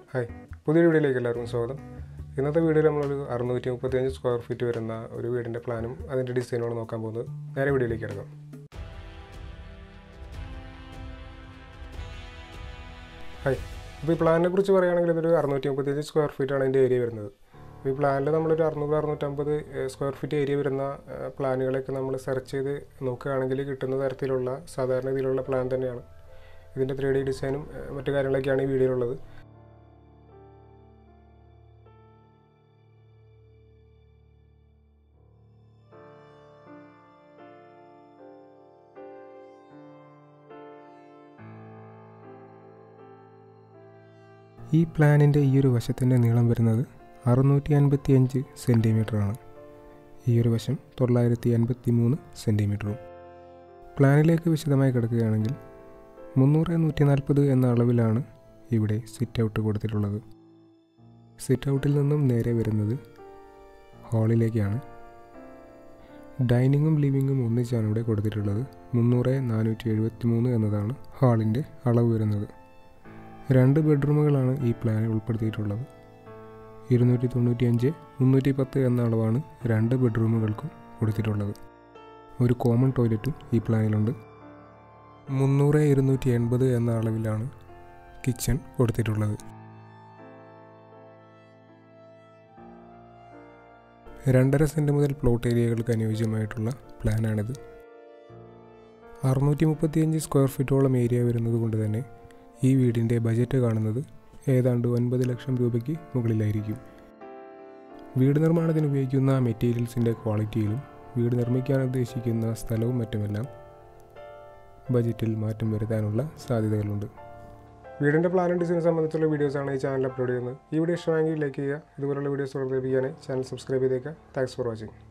hi പുതിയൊരു വീഡിയോയിലേക്ക് എല്ലാവർക്കും സ്വാഗതം ഇന്നത്തെ വീഡിയോയിൽ നമ്മളൊരു അറുന്നൂറ്റി മുപ്പത്തിയഞ്ച് സ്ക്വയർ ഫീറ്റ് വരുന്ന ഒരു വീടിൻ്റെ പ്ലാനും അതിൻ്റെ ഡിസൈനുമാണ് നോക്കാൻ പോകുന്നത് നേരെ വീഡിയോയിലേക്ക് കിടക്കാം ഹായ് അപ്പോൾ ഈ പ്ലാനിനെ കുറിച്ച് പറയുകയാണെങ്കിൽ ഇതൊരു അറുന്നൂറ്റി മുപ്പത്തിയഞ്ച് സ്ക്വയർ ഫീറ്റാണ് അതിൻ്റെ ഏരിയ വരുന്നത് അപ്പോൾ ഈ പ്ലാനിൽ നമ്മളൊരു അറുന്നൂറ് അറുന്നൂറ്റമ്പത് സ്ക്വയർ ഫീറ്റ് ഏരിയ വരുന്ന ഏഹ്, പ്ലാനുകളൊക്കെ നമ്മൾ സെർച്ച് ചെയ്ത് നോക്കുകയാണെങ്കിൽ കിട്ടുന്ന തരത്തിലുള്ള സാധാരണ രീതിയിലുള്ള പ്ലാൻ തന്നെയാണ് ഇതിൻ്റെ ത്രീ ഡി ഡിസൈനും ഏഹ്, മറ്റു കാര്യങ്ങളൊക്കെയാണ് ഈ വീഡിയോയിലുള്ളത് ഈ പ്ലാനിൻ്റെ ഈ ഒരു വശത്തിൻ്റെ നീളം വരുന്നത് അറുന്നൂറ്റി അൻപത്തി അഞ്ച് സെൻറ്റിമീറ്ററാണ് ഈ ഒരു വശം തൊള്ളായിരത്തി അൻപത്തി മൂന്ന് സെൻറ്റിമീറ്ററും പ്ലാനിലേക്ക് വിശദമായി കിടക്കുകയാണെങ്കിൽ മുന്നൂറ് നൂറ്റി നാൽപ്പത് എന്ന അളവിലാണ് ഇവിടെ സിറ്റ് ഔട്ട് കൊടുത്തിട്ടുള്ളത് സിറ്റ് ഔട്ടിൽ നിന്നും നേരെ വരുന്നത് ഹാളിലേക്കാണ് ഡൈനിങ്ങും ലിവിങ്ങും ഒന്നിച്ചാണ് ഇവിടെ കൊടുത്തിട്ടുള്ളത് മുന്നൂറ് നാനൂറ്റി എഴുപത്തി മൂന്ന് എന്നതാണ് ഹാളിൻ്റെ അളവ് വരുന്നത് രണ്ട് ബെഡ്റൂമുകളാണ് ഈ പ്ലാനിൽ ഉൾപ്പെടുത്തിയിട്ടുള്ളത് ഇരുന്നൂറ്റി തൊണ്ണൂറ്റി അഞ്ച് മുന്നൂറ്റി പത്ത് എന്ന അളവാണ് രണ്ട് ബെഡ്റൂമുകൾക്കും കൊടുത്തിട്ടുള്ളത് ഒരു കോമൺ ടോയ്ലറ്റും ഈ പ്ലാനിലുണ്ട് മുന്നൂറ് ഇരുന്നൂറ്റി എൺപത് എന്ന അളവിലാണ് കിച്ചൺ കൊടുത്തിട്ടുള്ളത് രണ്ടര സെൻറ്റ് മുതൽ പ്ലോട്ട് ഏരിയകൾക്ക് അനുയോജ്യമായിട്ടുള്ള പ്ലാനാണിത് അറുന്നൂറ്റി മുപ്പത്തിയഞ്ച് സ്ക്വയർ ഫീറ്റോളം ഏരിയ വരുന്നത് കൊണ്ട് തന്നെ ഈ വീടിൻ്റെ ബജറ്റ് കാണുന്നത് ഏതാണ്ട് ഒൻപത് ലക്ഷം രൂപയ്ക്ക് മുകളിലായിരിക്കും വീട് നിർമ്മാണത്തിന് ഉപയോഗിക്കുന്ന മെറ്റീരിയൽസിൻ്റെ ക്വാളിറ്റിയിലും വീട് നിർമ്മിക്കാൻ ഉദ്ദേശിക്കുന്ന സ്ഥലവും മറ്റുമെല്ലാം ബജറ്റിൽ മാറ്റം വരുത്താനുള്ള സാധ്യതകളുണ്ട് വീടിൻ്റെ പ്ലാനും ഡിസൈനും സംബന്ധിച്ചുള്ള വീഡിയോസാണ് ഈ ചാനൽ അപ്ലോഡ് ചെയ്യുന്നത് ഈ വീഡിയോ ഇഷ്ടമായെങ്കിൽ ലൈക്ക് ചെയ്യുക ഇതുപോലുള്ള വീഡിയോസ് തുടർന്ന് ലഭിക്കാനായി ചാനൽ സബ്സ്ക്രൈബ് ചെയ്തേക്കുക താങ്ക്സ് ഫോർ വാച്ചിങ്